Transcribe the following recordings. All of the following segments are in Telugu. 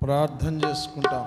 ప్రార్థన చేసుకుంటాం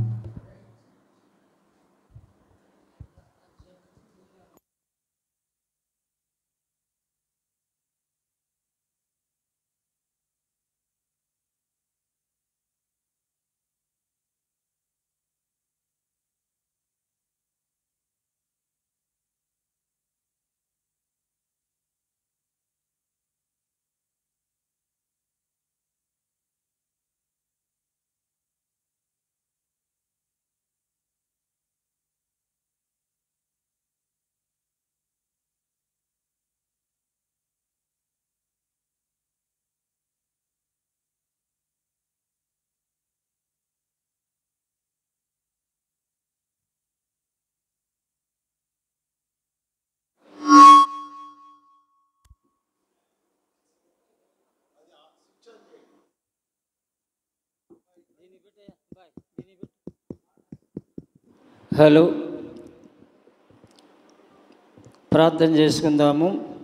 హలో ప్రార్థన చేసుకుందాము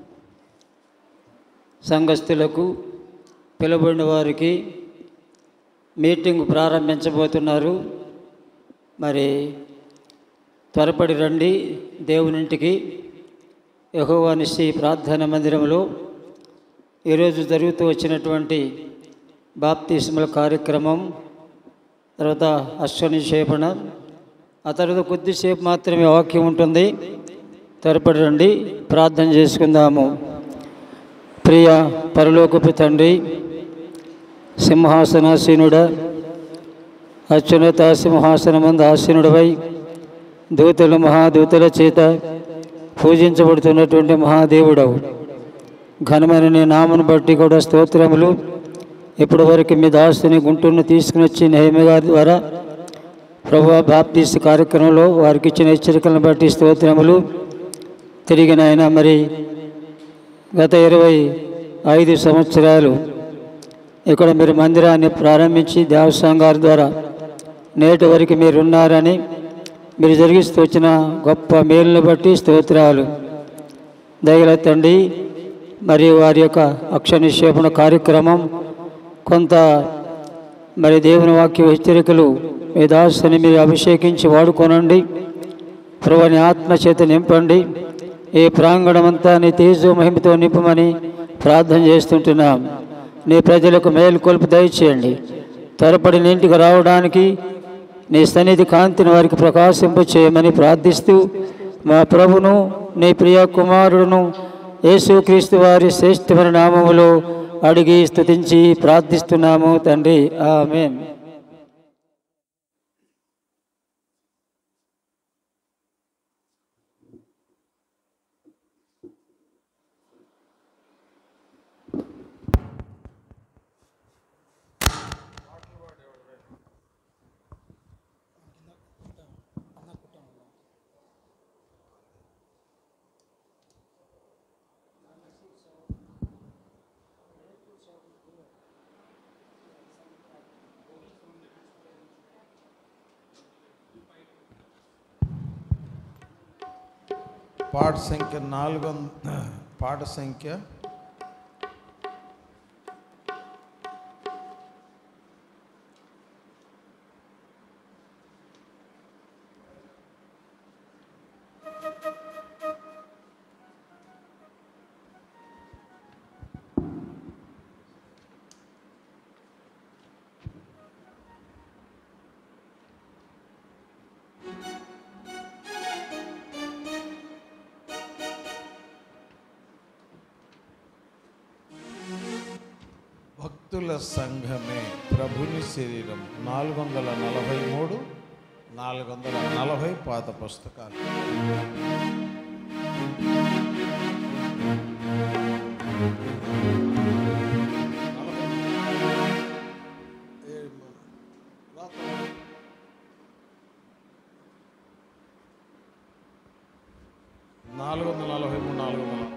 సంఘస్థులకు పిలువబడిన వారికి మీటింగ్ ప్రారంభించబోతున్నారు మరి త్వరపడి రండి దేవునింటికి యహోవానిశ్రీ ప్రార్థన మందిరంలో ఈరోజు జరుగుతూ వచ్చినటువంటి బాప్తిస్మల కార్యక్రమం తర్వాత అశ్వనిక్షేపణ ఆ తర్వాత కొద్దిసేపు మాత్రమే వాక్యం ఉంటుంది త్వరపడి రండి ప్రార్థన చేసుకుందాము ప్రియ పరలోకపు తండ్రి సింహాసనాసీనుడ అత్యున్నత సింహాసనమందు ఆసీనుడవై దూతలు మహాదూతల చేత పూజించబడుతున్నటువంటి మహాదేవుడవు ఘనమైన నీ నామను బట్టి కూడా స్తోత్రములు ఇప్పటి వరకు మీ దాస్తుని గుంటూరును తీసుకుని వచ్చి నేహమి గారి ద్వారా ప్రభు బాప్తీస్ కార్యక్రమంలో వారికి ఇచ్చిన హెచ్చరికలను బట్టి స్తోత్రములు తిరిగి నాయన మరి గత ఇరవై ఐదు సంవత్సరాలు ఇక్కడ మీరు మందిరాన్ని ప్రారంభించి దేవస్వామి గారి ద్వారా నేటి వరకు మీరు ఉన్నారని మీరు జరిగిస్తూ వచ్చిన గొప్ప మేలును బట్టి స్తోత్రాలు దయగలెత్తండి మరి వారి యొక్క అక్ష నిక్షేపణ కార్యక్రమం కొంత మరి దేవుని వాక్య హెచ్చరికలు మీ దాసుని మీరు అభిషేకించి వాడుకోనండి ప్రభుని ఆత్మ చేత నింపండి ఈ ప్రాంగణమంతా నీ తేజో మహిమతో నింపమని ప్రార్థన చేస్తుంటున్నాం నీ ప్రజలకు మేలుకొల్పు దయచేయండి త్వరపడి నీ ఇంటికి రావడానికి నీ సన్నిధి కాంతిని వారికి ప్రకాశింప చేయమని ప్రార్థిస్తూ మా ప్రభును నీ ప్రియ కుమారుడును యేసుక్రీస్తు వారి శ్రేష్టమైన నామములో అడిగి స్తుతించి ప్రార్థిస్తున్నాము తండ్రి ఆమెన్ పాట సంఖ్య నాలుగు వంద పాట సంఖ్య భక్తుల సంఘమే ప్రభుని శరీరం నాలుగు వందల నలభై మూడు నాలుగు వందల నలభై పాత పుస్తకాలు నాలుగు వందల నలభై మూడు నాలుగు వందల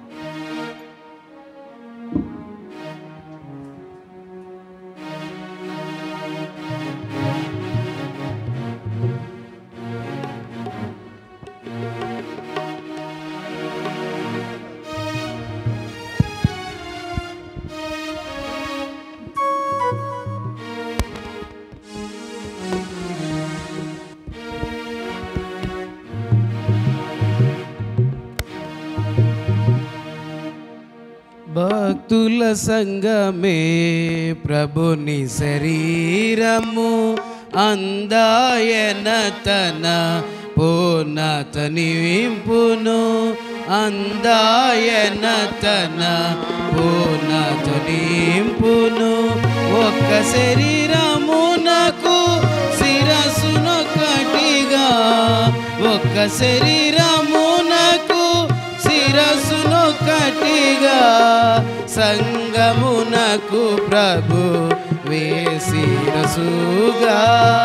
భక్తుల సంగమే ప్రభుని శరీరము అందాయన తన పూర్ణత నింపును అందాయన తన పూర్ణత నింపును ఒక్క శరీరమునకు శిరసునొక్కటిగా ఒక్క శరీరమునకు శిరసునొక్కటిగా సంగమునకు ప్రభు వేసిరసుగా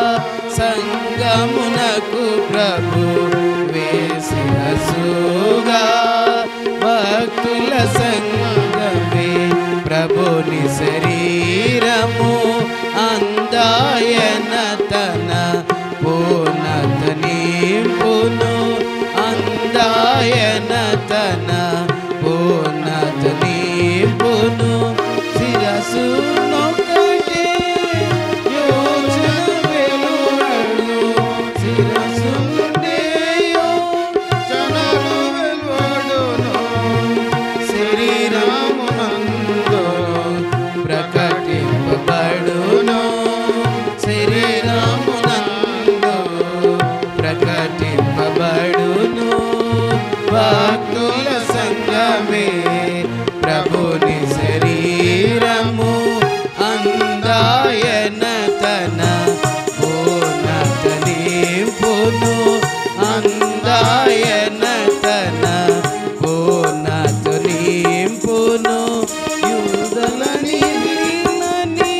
సంగమునకు ప్రభు వేసిరసుగా భక్తుల సంగమే ప్రభుని శరీరము అందాయన తన పూర్ణత నింపును అందాయన తన పూర్ణత నింపును శిరసు నొక్కటి యోచన వెలువడు శిరసు జనలు వెలువడును శరీరమునందు ప్రకటింపబడును శరీరమునందు ప్రకటింపబడును భక్తుల సంగమే ప్రభుని శరీరము అందాయన తన పూర్ణత నింపును అందాయన తన పూర్ణత నింపును యూదలని వీళ్ళని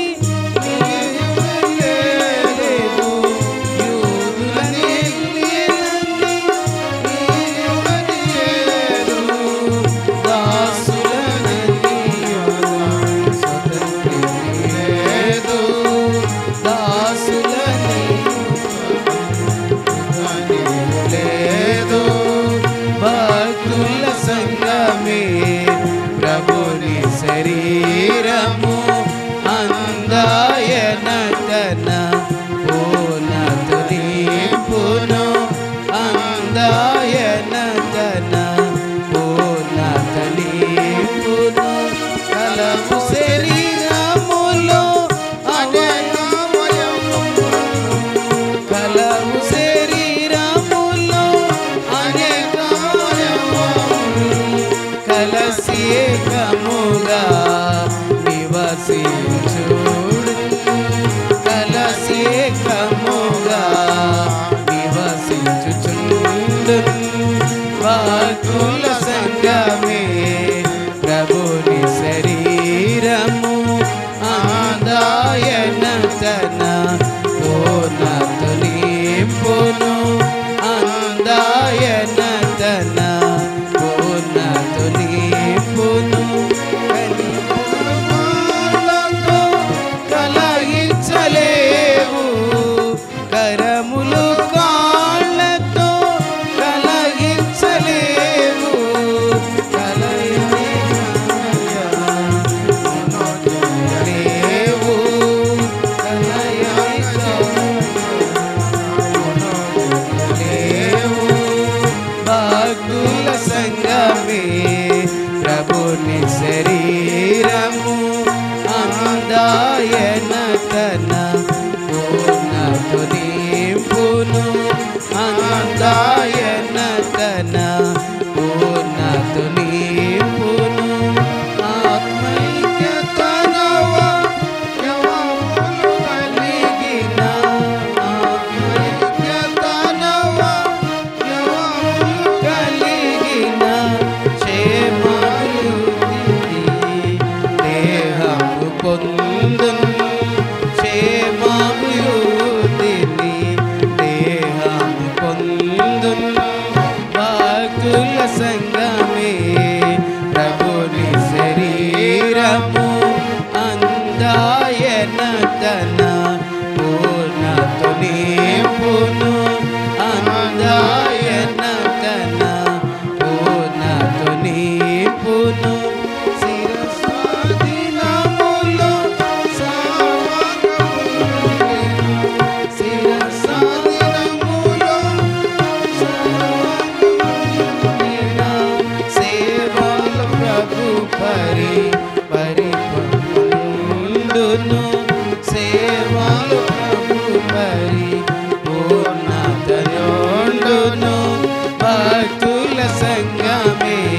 లేదు యూదులని వీళ్ళని లేదు దాసులని స్వతంత్రం లేదు దాసులని లేదు భక్తుల సంగమే ప్రభుని శరీరము అందాయన తన పూర్ణత నింపును అందాయన తన పూర్ణత నింపును కలము శరీరములో కలము శరీరములో అనేక కలసి ఏకముగా నివసించుడు కలసి ఏకముగా నివసించుచుండు వాకుల సంగమే ప్రభుని శరీరము ఆదాయన తన పూర్ణత నింపును అందాయన తన పూర్ణత నింపును కనికరములతో కలహించలేవు కరములు కాళ్ళతో కలహించలేవు కలయలేవు లేవు భక్తుల సంగమే ప్రభుని శరీరము అందాయన తన పూర్ణతు నింపును అందాయన తన పూర్ణతు నింపును ఆత్మైక్యతనవ యవములు కలిగిన ఆత్మైక్యతనవ యవములు కలిగిన క్షేమాభివృద్ధి దేహము పొందును క్షేమ సేవలు ప్రభు పరి పూర్ణతయోండును భక్తుల సంగమే